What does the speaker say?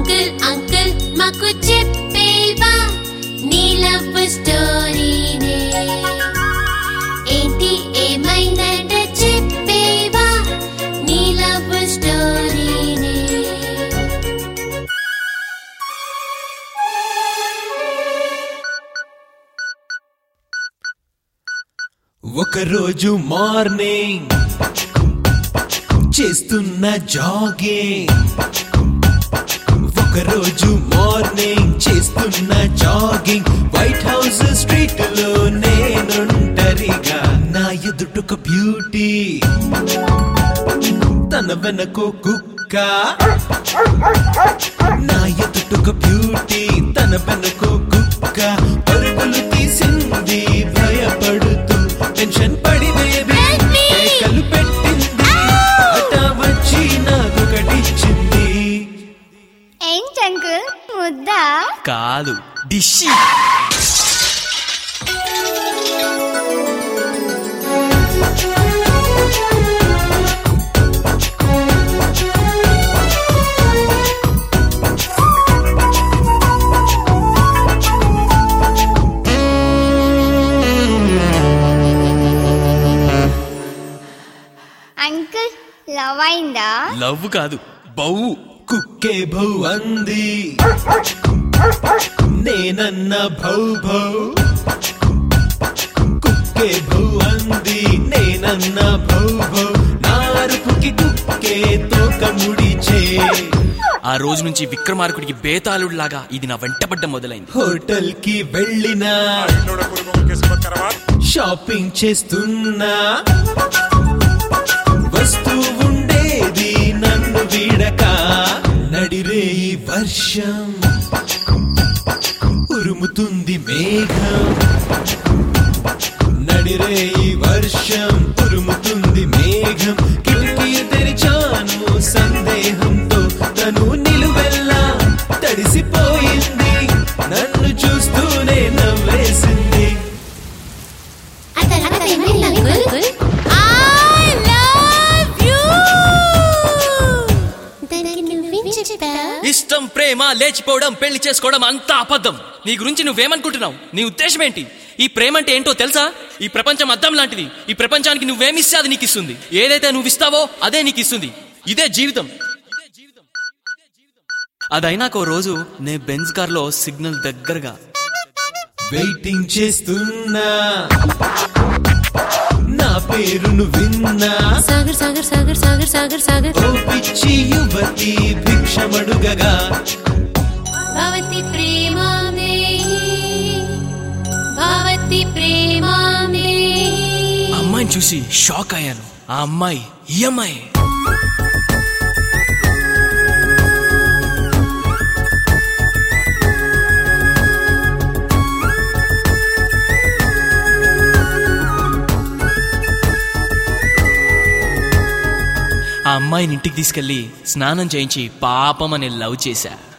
Uncle uncle మాకు చెప్పేవా నీ love స్టోరీనే ఏంటి ఏమైందంట చెప్పేవా నీ లవ్ స్టోరీనే ఒకరోజు మార్నింగ్ చేస్తున్న జాగింగ్ ఒకరోజు మార్నింగ్ చేస్తున్న జాగింగ్ వైట్ హౌస్ స్ట్రీట్ లో నేనుంటరిగా నా ఎదుటొక బ్యూటీ తన వెనకో కుక్క నా ఎదుటొక బ్యూటీ తన వెనకో కుక్క పరుగులు తీసింది భయపడుతూ టెన్షన్ పడి బేబీ Baby! కేకలు పెట్టింది అట వచ్చి నాకొకటిచ్చింది ఏంటి అంకుల్ ముద్దా కాదు డిషి అంకుల్ లవ్ అయిందా లవ్ కాదు బౌ కుక్కే భౌ అంది నేనన్న భౌ భౌ కుక్కే భౌ అంది నేనన్న భౌ భౌ నారుపుకి కుక్కే తోక ముడిచే ఆ రోజు నుంచి విక్రమార్కుడికి బేతాళుడిలాగా ఇది నా వెంటబడ్డం మొదలైంది హోటల్ కి వెళ్ళినా എന്നോട് കുടുംബം കേസ് കരവാൻ షాపింగ్ చేస్తున్నా వస్తూ ఉండేది నన్ను వీడక నడిరే ఈ వర్షం ఉరుముతుంది మేఘం నడిరే ఈ వర్షం ఉరుముతుంది మేఘం కిటికీ తెరిచాను సందేహంతో తను నిలువెల్లా తడిసిపోయింది నన్ను చూస్తూనే నవ్వేసింది ఆ తర్వాత ఏమైంది అంకుల్ ఐ లవ్ యు దానికి నువ్వేం చెప్పావు ఇష్టం ప్రేమ లేచిపోవడం పెళ్లి చేసుకోవడం అంతా అబద్ధం నీ గురించి నువ్వేమనుకుంటున్నావు నీ ఉద్దేశం ఏంటి ఈ ప్రేమ అంటే ఏంటో తెలుసా ఈ ప్రపంచం అద్దం లాంటిది ఈ ప్రపంచానికి నువ్వేమిస్తే అది నీకు ఇస్తుంది ఏదైతే నువ్వు ఇస్తావో అదే నీకు ఇస్తుంది ఇదే జీవితం అదైనాక ఓ రోజు నే బెంజ్ కార్ లో సిగ్నల్ దగ్గరగా వెయిటింగ్ చేస్తున్నా నా పేరును విన్నా సాగర్ సాగర్ సాగర్ సాగర్ సాగర్ సాగర్ ఓ పిచ్చి యువతి భిక్షమడుగగా భవతి ప్రేమామే భవతి ప్రేమామే ఆ అమ్మాయిని చూసి షాక్ అయ్యాను ఆ అమ్మాయి ఈ అమ్మాయి ఆ అమ్మాయిని ఇంటికి తీసుకెళ్లి స్నానం చేయించి పాపం అని లవ్ చేశా